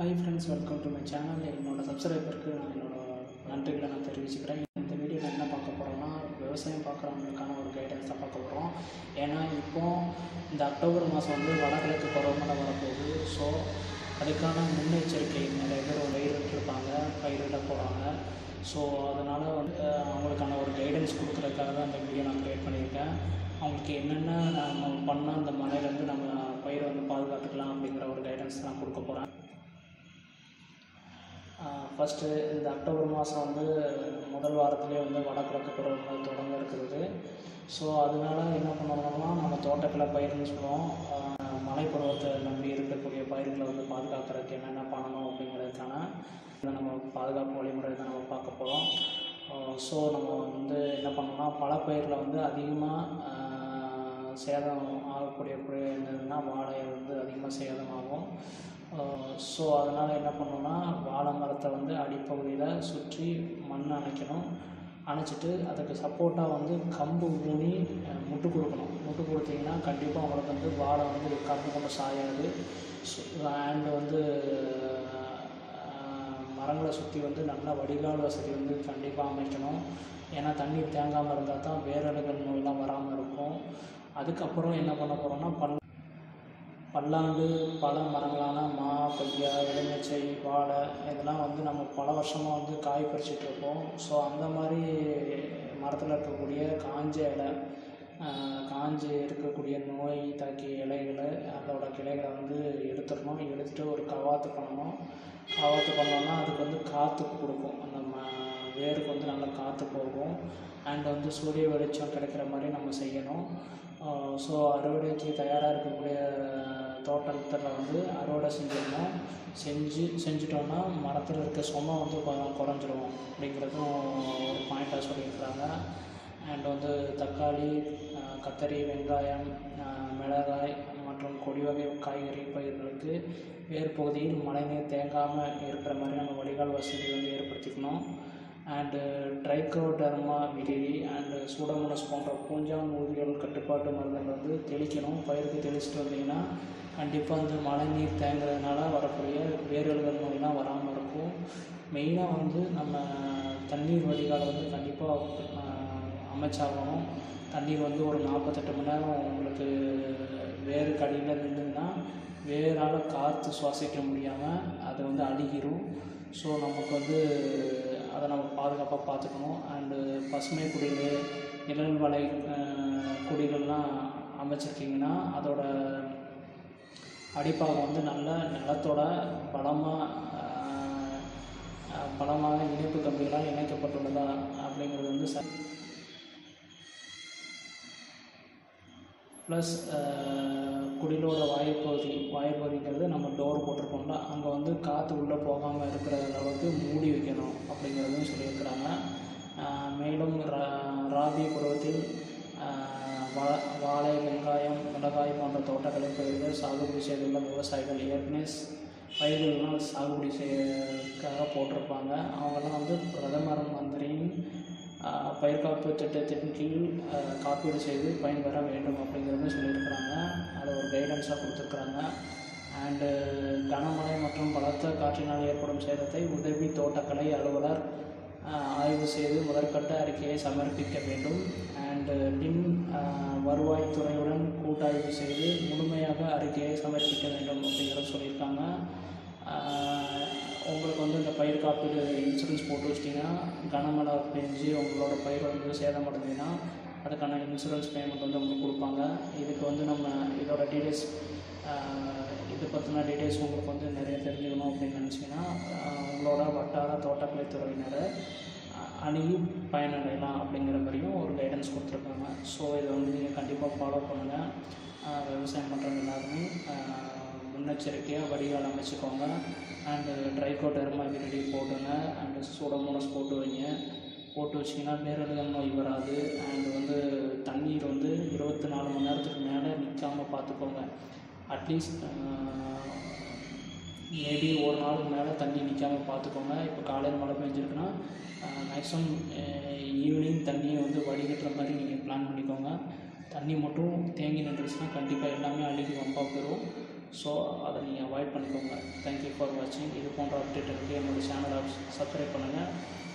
hi friends welcome to my channel என்னோட சப்ஸ்கிரைபருக்கு நான் என்னோட நன்றிகளை நான் தெரிவிச்சுக்கிறேன் இந்த வீடியோவில் என்ன பார்க்க போகிறோம்னா விவசாயம் பார்க்குறவங்களுக்கான ஒரு கைடன்ஸ் தான் பார்க்க போகிறோம் ஏன்னா இப்போ இந்த அக்டோபர் மாதம் வந்து வடகிழக்கு பருவமழை வரப்போகுது ஸோ அதுக்கான முன்னெச்சரிக்கை நிறைய பேர் பயிரிட்டிருப்பாங்க பயிரிட போகிறாங்க ஸோ அதனால் வந்து அஹ், அவங்களுக்கான ஒரு கைடன்ஸ் கொடுக்குறதுக்காக தான் இந்த வீடியோ நான் க்ரியேட் பண்ணியிருக்கேன் அவங்களுக்கு என்னென்ன நம்ம பண்ணால் அந்த மழையிலேருந்து நம்ம பயிரை வந்து பாதுகாத்துக்கலாம் அப்படிங்கிற ஒரு கைடன்ஸ் நான் கொடுக்க போகிறேன் ஃபஸ்ட்டு இந்த அக்டோபர் மாதம் வந்து முதல் வாரத்திலே வந்து வடகிழக்கு பருவமழை தொடங்க இருக்கிறது ஸோ அதனால என்ன பண்ணணும்னா நம்ம தோட்டக்கலை பயிர்னு சொல்லுவோம் ஆஹ் மழை பருவத்தை நம்பி இருக்கக்கூடிய பயிர்களை வந்து பாதுகாக்கிறதுக்கு என்னென்ன பண்ணணும் அப்படிங்கிறதுக்கான இதை நம்ம பாதுகாப்பு வழிமுறை தான் நம்ம பார்க்க போகிறோம் ஸோ நம்ம வந்து என்ன பண்ணோம்னா பல பயிரில் வந்து அதிகமாக சேதம் ஆகக்கூடிய பொருள் என்னதுன்னா வாழை வந்து அதிகமாக சேதமாகும் ஸோ அதனால் என்ன பண்ணணும்னா வாழை மரத்தை வந்து அடிப்பகுதியில் சுற்றி மண் அணைக்கணும் அணைச்சிட்டு அதுக்கு சப்போர்ட்டாக வந்து கம்பு ஊனி அஹ், முட்டு கொடுக்கணும் முட்டு கொடுத்தீங்கன்னா கண்டிப்பாக உங்களுக்கு வந்து வாழை வந்து கம்பு கொண்டு சாயாது அண்ட் வந்து அஹ், மரங்களை சுற்றி வந்து நல்ல வடிகால் வசதி வந்து கண்டிப்பாக அமைக்கணும் ஏன்னா தண்ணீர் தேங்காமல் இருந்தால் தான் வேரழுகள் நோயெல்லாம் வராமல் இருக்கும் அதுக்கப்புறம் என்ன பண்ண போகிறோம்னா பல் பல்லாண்டு பல மரங்களான மா கொய்யா எலுமிச்சை வாழை இதெல்லாம் வந்து நம்ம பல வருஷமாக வந்து காய் பறிச்சிட்டு இருப்போம் ஸோ அந்த மாதிரி மரத்தில் இருக்கக்கூடிய காஞ்ச இலை ஆஹ், காஞ்சு இருக்கக்கூடிய நோய் தாக்கிய இலைகளை அதோட கிளைகளை வந்து எடுத்துடணும் எடுத்துட்டு ஒரு கவாத்து பண்ணணும் கவாத்து பண்ணோம்னா அதுக்கு வந்து காற்று கொடுக்கும் அந்த ம வேருக்கு வந்து நல்லா காற்று போகும் அண்ட் வந்து சூரிய வெளிச்சம் கிடைக்கிற மாதிரி நம்ம செய்யணும் ஸோ அறுவடைக்கு தயாராக இருக்கக்கூடிய தோட்டத்தில் வந்து அறுவடை செஞ்சிடணும் செஞ்சு செஞ்சிட்டோம்னா மரத்தில் இருக்க சுமை வந்து கொ- குறைஞ்சிரும் அப்படிங்கிறதும் ஒரு பாயிண்ட்டாக சொல்லியிருக்கிறாங்க அண்ட் வந்து தக்காளி அஹ், கத்தரி வெங்காயம் அஹ், மிளகாய் மற்றும் கொடி வகை காய்கறி பயிர்களுக்கு வேர் பகுதியில் மழைநீர் தேங்காமல் இருக்கிற மாதிரி நம்ம வடிகால் வசதி வந்து ஏற்படுத்திக்கணும் and trichoderma viride and pseudomonas போன்ற பூஞ்சான் ஊதிகள் கட்டுப்பாட்டு மருந்துகள் வந்து தெளிக்கணும் பயிருக்கு தெளிச்சிட்டு வந்தீங்கன்னா கண்டிப்பாக வந்து மழை நீர் தேங்குறதுனால வரக்கூடிய வேரழுகல் நோயெலாம் வராமல் இருக்கும் மெயினாக வந்து நம்ம தண்ணீர் வடிகால் வந்து கண்டிப்பாக அமைச்சாகணும் தண்ணீர் வந்து ஒரு நாற்பத்தெட்டு மணி நேரம் உங்களுக்கு வேறு கடியில் நின்றுன்னா வேரால் காற்று சுவாசிக்க முடியாமல் அது வந்து அழுகிரும் ஸோ நமக்கு வந்து அதை நம்ம பாதுகாப்பாக பார்த்துக்கணும் அண்டு பசுமை குடில் நிழல் வலை அஹ், குடிகள்லாம் அமைச்சிருக்கீங்கன்னா அதோட அடிப்பாகம் வந்து நல்ல நிலத்தோட பலமாக பலமாக இணைப்பு கம்பிகளால் இணைக்கப்பட்டுள்ளதா அப்படிங்கிறது வந்து ச ப்ளஸ் குடிலோட வாயுப்பகுதி வாயுப்பகுதிங்கிறது நம்ம டோர் போட்டிருக்கோம்ல அங்கே வந்து காற்று உள்ளே போகாமல் இருக்கிற அளவுக்கு மூடி வைக்கணும் அப்படிங்கிறதையும் சொல்லியிருக்கிறாங்க அஹ், மேலும் ரா- ராபி பருவத்தில் அஹ், வா வாழை வெங்காயம் மிளகாய் போன்ற தோட்டக்கலை பயிர்கள் சாகுபடி செய்துள்ள விவசாயிகள் ஏற்கனவே ஸ்- பயிர்கள்லாம் சாகுபடி செய்யறதுக்காக போட்டிருப்பாங்க அவங்கெல்லாம் வந்து பிரதமர் மந்திரியின் ஆஹ், பயிர் காப்பு திட்டத்தின் கீழ் ஆஹ், காப்பீடு செய்து பயன்பெற வேண்டும் அப்படிங்கிறத சொல்லியிருக்கிறாங்க அதை ஒரு கைடன்ஸாக கொடுத்துருக்குறாங்க அண்டு கனமழை மற்றும் பலத்த காற்றினால் ஏற்படும் சேதத்தை உதவி தோட்டக்கலை அலுவலர் ஆஹ், ஆய்வு செய்து முதற்கட்ட அறிக்கையை சமர்ப்பிக்க வேண்டும் அண்டு பின் ஆஹ், வருவாய்த்துறையுடன் கூட்டாய்வு செய்து முழுமையாக அறிக்கையை சமர்ப்பிக்க வேண்டும் அப்படிங்கிறத சொல்லியிருக்காங்க ஆஹ், உங்களுக்கு வந்து இந்த பயிர் காப்பீடு இன்சூரன்ஸ் போட்டு வச்சிட்டிங்கன்னா கனமழை பெஞ்சு உங்களோட பயிர் வந்து சேதமடைஞ்சுன்னா அதுக்கான இன்சூரன்ஸ் பேமெண்ட் வந்து உங்களுக்கு கொடுப்பாங்க இதுக்கு வந்து நம்ம இதோட டீட்டெயில்ஸ் இது பற்றின டீட்டெயில்ஸ் உங்களுக்கு வந்து நிறைய தெரிஞ்சுக்கணும் அப்படின்னு நினச்சிங்கன்னா உங்களோட வட்டார தோட்டக்கலை துறையினரை அஹ், அணுகி பயனடையலாம் அப்படிங்கிற மாதிரியும் ஒரு கைடன்ஸ் கொடுத்துருக்காங்க ஸோ இதை வந்து நீங்கள் கண்டிப்பாக ஃபாலோ பண்ணுங்கள் அஹ், விவசாயம் பண்ணுறவங்க எல்லாருமே அஹ், முன்னெச்சரிக்கையாக வடிகால் அமைச்சுக்கோங்க அண்டு ட்ரைகோடர்மா விரிடி போடுங்க அண்டு சூடோமோனஸ் போட்டு வைங்க போட்டு வச்சிங்கன்னா பேரழுகல் நோய் வராது அண்டு வந்து தண்ணீர் வந்து இருபத்தி நாலு மணி நேரத்துக்கு மேலே நிற்காம பார்த்துக்கோங்க அட்லீஸ்ட் மேபி ஒரு நாளுக்கு மேலே தண்ணி நிற்காம பார்த்துக்கோங்க இப்போ காலையில் மழை பெஞ்சிருக்குன்னா மேக்ஸிமம் ஈவினிங் தண்ணியை வந்து வடிகட்டுற மாதிரி நீங்கள் பிளான் பண்ணிக்கோங்க தண்ணி மட்டும் தேங்கி நின்றுச்சுன்னா கண்டிப்பாக எல்லாமே அழுகி வம்பா போயிடும் ஸோ அதை நீங்கள் அவாய்ட் பண்ணிக்கோங்க தேங்க்யூ ஃபார் வாட்சிங் இது போன்ற அப்டேட்டுக்கு என்னோடய சேனலை சப்ஸ்கிரைப் பண்ணுங்கள்